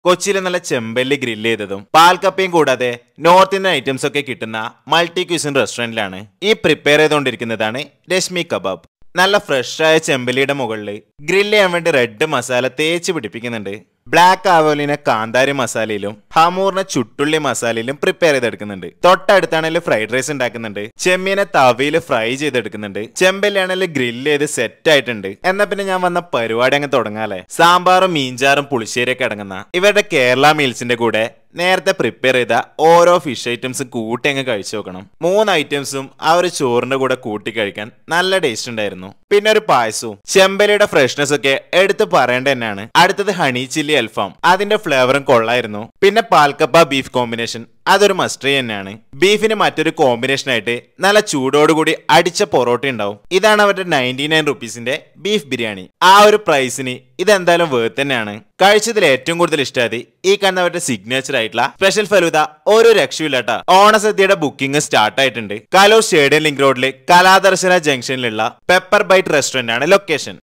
കൊച്ചിയിൽ നല്ല ചെമ്പല്ലി ഗ്രില്ല് ചെയ്തതും പാൽക്കപ്പയും കൂടാതെ നോർത്ത് ഇന്ത്യൻ ഐറ്റംസ് ഒക്കെ കിട്ടുന്ന മൾട്ടി ക്യൂസിൻ റെസ്റ്റോറന്റിലാണ് ഈ പ്രിപ്പയർ ചെയ്തുകൊണ്ടിരിക്കുന്നതാണ് രശ്മി കബാബ് നല്ല ഫ്രഷായ ചെമ്പല്ലിയുടെ മുകളിൽ ഗ്രില്ല് ചെയ്യാൻ വേണ്ടി റെഡ് മസാല തേച്ച് പിടിപ്പിക്കുന്നുണ്ട് ബ്ലാക്ക് ആവോലിനെ കാന്താരി മസാലയിലും ഹമൂറിനെ ചുട്ടുള്ളി മസാലയിലും പ്രിപ്പയർ ചെയ്തെടുക്കുന്നുണ്ട് തൊട്ടടുത്താണെങ്കിൽ ഫ്രൈഡ് റൈസ് ഉണ്ടാക്കുന്നുണ്ട് ചെമ്മീനെ തവയിൽ ഫ്രൈ ചെയ്തെടുക്കുന്നുണ്ട് ചെമ്പല്ലിയാണെങ്കിൽ ഗ്രില്ല് ചെയ്ത് സെറ്റ് ആയിട്ടുണ്ട് എന്നാ പിന്നെ ഞാൻ വന്ന പരിപാടി അങ്ങ് തുടങ്ങാല്ലേ സാമ്പാറും മീൻചാറും പുളിശ്ശേരിയൊക്കെ അടങ്ങുന്ന ഇവരുടെ കേരള മീൽസിന്റെ കൂടെ നേരത്തെ പ്രിപ്പയർ ചെയ്ത ഓരോ ഫിഷ് ഐറ്റംസും കൂട്ടി അങ്ങ് കഴിച്ചു നോക്കണം മൂന്ന് ഐറ്റംസും ആ ഒരു ചോറിന്റെ കൂടെ കൂട്ടി കഴിക്കാൻ നല്ല ടേസ്റ്റ് ഉണ്ടായിരുന്നു പിന്നെ ഒരു പായസവും ചെമ്പലിയുടെ ഫ്രഷ്നെസ് ഒക്കെ എടുത്ത് പറയേണ്ട തന്നെയാണ് അടുത്തത് ഹണി ചില്ലി അൽഫാം അതിന്റെ ഫ്ലേവറും കൊള്ളായിരുന്നു പിന്നെ പാൽക്കപ്പ ബീഫ് കോമ്പിനേഷൻ അതൊരു മസ്റ്ററി തന്നെയാണ് ബീഫിന് മറ്റൊരു കോമ്പിനേഷൻ ആയിട്ട് നല്ല ചൂടോടുകൂടി അടിച്ച പൊറോട്ട ഉണ്ടാവും ഇതാണ് അവരുടെ നയൻറ്റി നയൻ റുപ്പീസിന്റെ ബീഫ് ബിരിയാണി ആ ഒരു പ്രൈസിന് ഇതെന്തായാലും വേർത്ത് തന്നെയാണ് കഴിച്ചതിൽ ഏറ്റവും കൂടുതൽ ഇഷ്ടമായത് ഈ കാണുന്നവരുടെ സിഗ്നേച്ചർ ആയിട്ടുള്ള സ്പെഷ്യൽ ഫലൂദ ഒരു രക്ഷയില്ലാട്ട ഓണസദ്യയുടെ ബുക്കിംഗ് സ്റ്റാർട്ട് ആയിട്ടുണ്ട് കലൂർ സ്റ്റേഡിയം ലിങ്ക് റോഡിലെ കലാദർശന ജംഗ്ഷനിലുള്ള പെപ്പർ ബൈറ്റ് റെസ്റ്റോറന്റ് ആണ് ലൊക്കേഷൻ